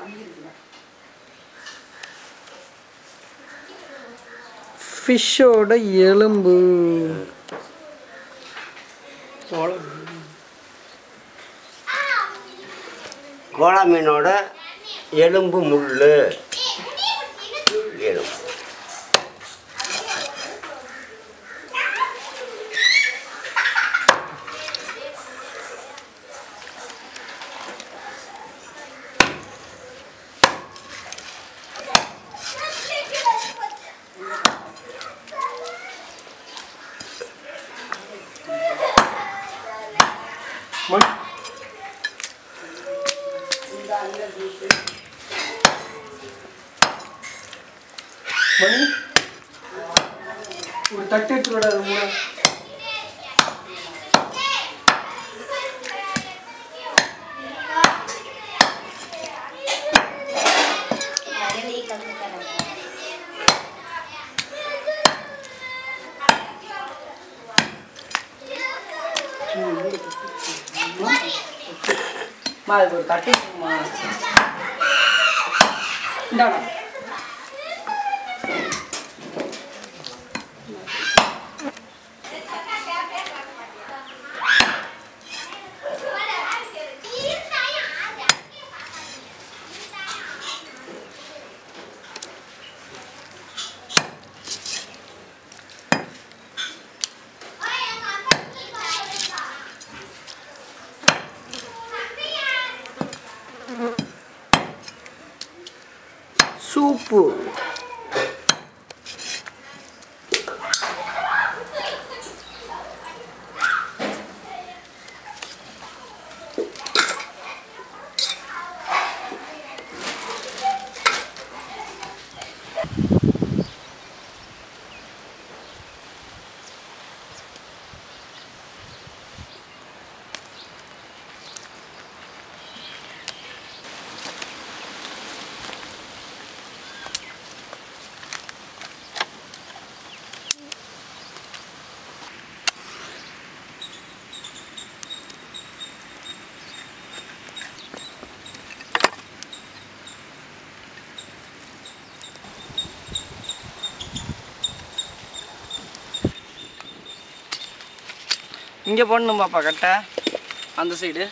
ஃபிஷ்ஷோட எலும்பு கோலா மீனோட எலும்பு முள் எலும்பு மணி மணி ஒரு தட்டு எடுத்து விடாது மூணு மா அதுக்கு ஒரு தட்டு இருக்குமா இந்தாடா சூப்பு இங்கே போடணும் பாப்பா கட்டை அந்த சைடு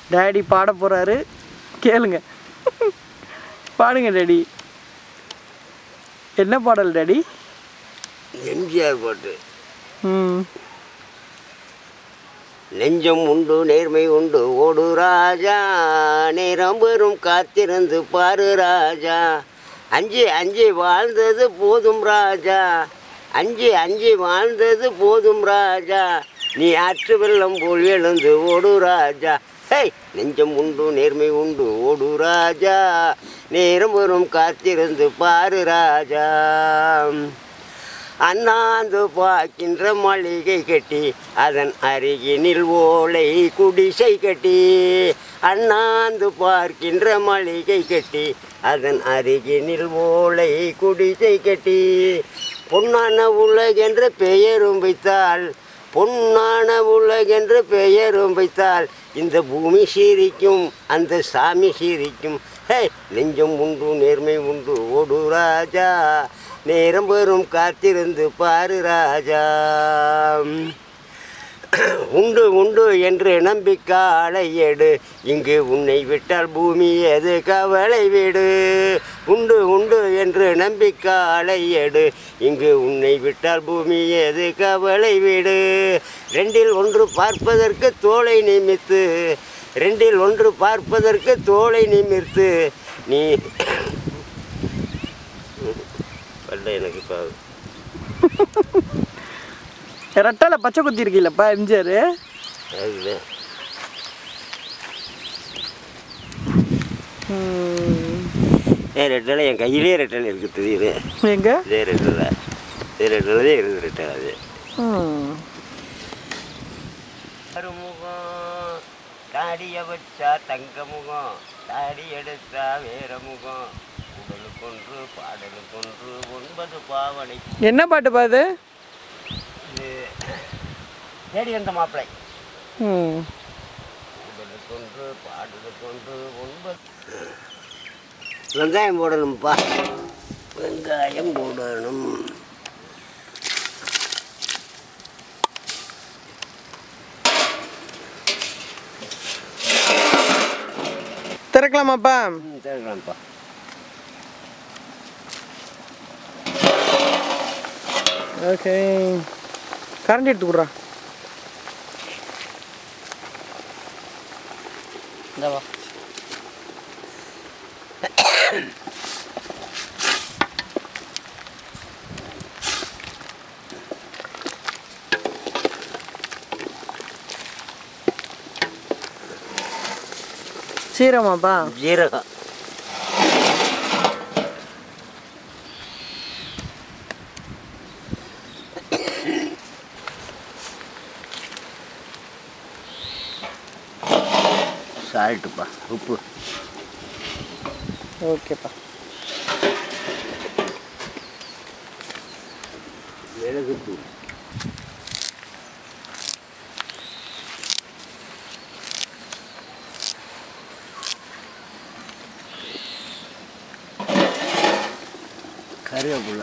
டேடி பாட போகிறாரு கேளுங்க பாடுங்க டேடி என்ன பாடல் டேடி எம்ஜிஆர் பாட்டு ம் நெஞ்சம் உண்டு நேர்மை உண்டு ஓடு ராஜா நேரம் பெறும் காத்திருந்து பாரு ராஜா அஞ்சு அஞ்சு வாழ்ந்தது போதும் ராஜா அஞ்சு அஞ்சு வாழ்ந்தது போதும் ராஜா நீ ஆற்று வெள்ளம் போல் எழுந்து ஓடு ராஜா ஹேய் நெஞ்சம் உண்டு நேர்மை உண்டு ஓடு ராஜா நேரம் வரும் காத்திருந்து பாரு ராஜா அண்ணாந்து பார்க்கின்ற மளிகை கட்டி அதன் அருகினில் ஓலை குடிசை கட்டி அண்ணாந்து பார்க்கின்ற மளிகை கட்டி அதன் அருகினில் ஓலை குடிசை கட்டி பொன்னான உலகென்ற பெயரும் வைத்தால் பொன்னான உலகென்ற பெயரும் வைத்தால் இந்த பூமி சீரிக்கும் அந்த சாமி சீரிக்கும் ஹே நெஞ்சம் உண்டு நேர்மை உண்டு ஓடு ராஜா நேரம் வரும் காத்திருந்து பாரு ராஜா உண்டு உண்டு என்று நம்பிக்காலை எடு இங்கு உன்னை விட்டால் பூமி எது கவலை விடு உண்டு உண்டு என்று நம்பிக்காலை எடு இங்கு உன்னை விட்டால் பூமி எது கவலை விடு ரெண்டில் ஒன்று பார்ப்பதற்கு தோலை நிமித்து ரெண்டில் ஒன்று பார்ப்பதற்கு தோலை நிமிர்த்து நீ வரல எனக்கு இப்போ ரெட்டால பச்சை குத்தி இருக்கீங்களப்பா எம்ஜிஆர் அதுதான் ஏ ரெட்டலை என் கையிலே ரெட்டலை இருக்குது தெரியுது எங்க இதே ரெட்டலை இதே ரெட்டலை தான் இருக்குது ரெட்டலை அது ம். முகம் தாடிய வச்சா தங்க முகம் தாடி எடுத்தா வேற முகம் உடலுக்கொன்று பாடலுக்கொன்று ஒன்பது பாவனை என்ன பாட்டு பாது இது தேடி வந்த மாப்பிள்ளை ம் உடலுக்கொன்று பாடலுக்கொன்று ஒன்பது வெங்காயம் போடணும்ப்பா வெங்காயம் போடணும் திறக்கலாமாப்பா ம், தேடலாம்ப்பா ஓகே கரண்ட் எடுத்து விட்றா இந்தவா சீரமாப்பா ஜீரகம் சால்ட்டுப்பா உப்பு ஓகேப்பா மிளகுத்தூள் கருவேப்பிலை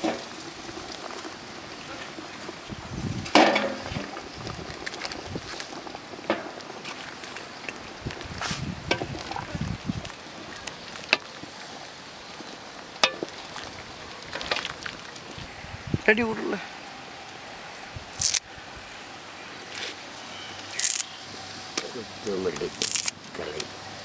ரெடி விடல கொத்தமல்லி தலை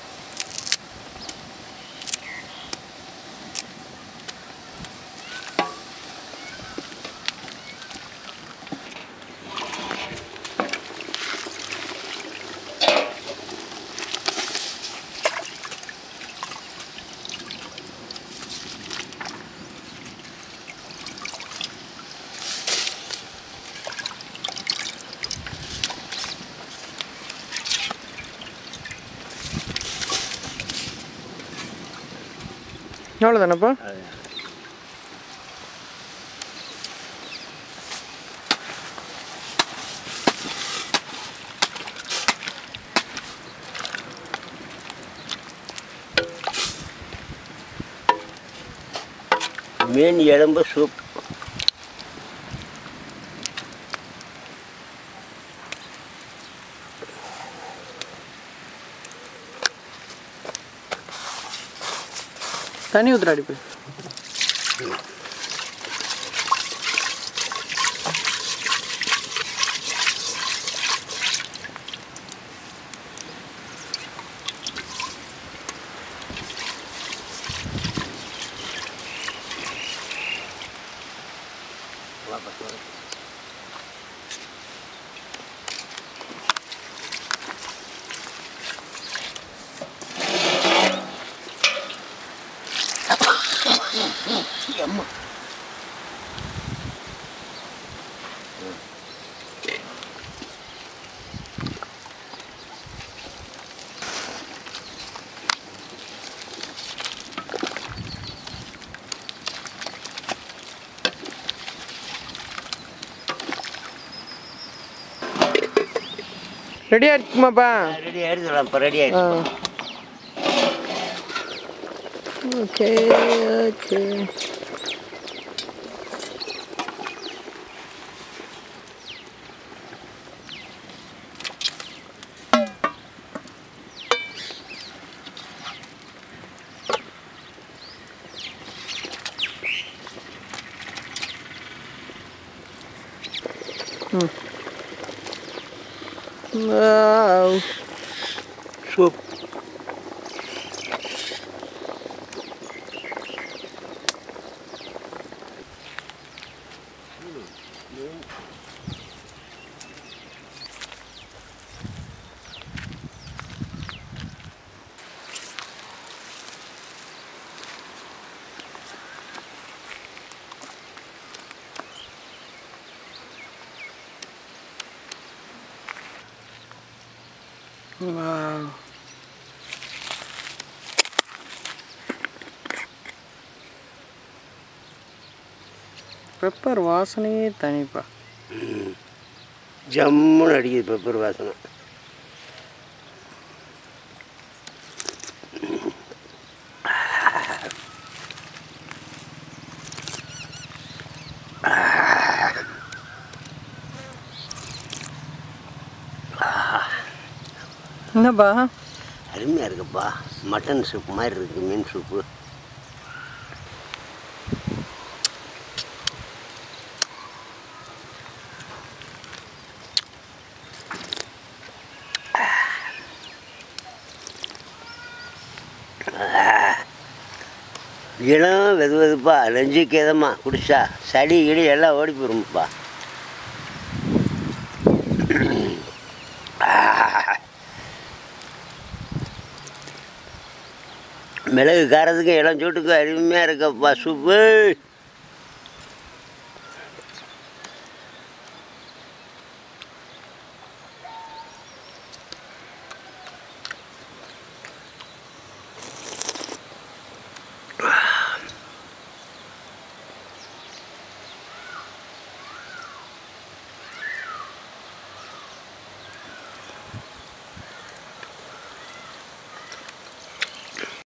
எவ்வளோ தானேப்பா மீன் எலும்பு சூப் தண்ணி ஊற்றுற அடிப்பு ரெடி ஆயிடுச்சுமாப்பா ரெடி ஆயிடுச்சு இப்போ ரெடி ஆ ஆயிடுச்சு ஓகே ஓகே ம் Wow. Soup Wow. பெப்பர் வாசனையே தனிப்பா ஜம்முன்னு அடிக்குது பெப்பர் வாசனை என்னப்பா அருமையாக இருக்குப்பா மட்டன் சூப் மாதிரி இருக்குது மீன் சூப்பு இளம் வெது வெதுப்பா நெஞ்சுக்கு எதமா குடிச்சா சளி கிளி எல்லாம் ஓடி போயிரும்ப்பா மிளகு காரத்துக்கு இளம் சூட்டுக்கு அருமையாக இருக்கப்பா சூப்பு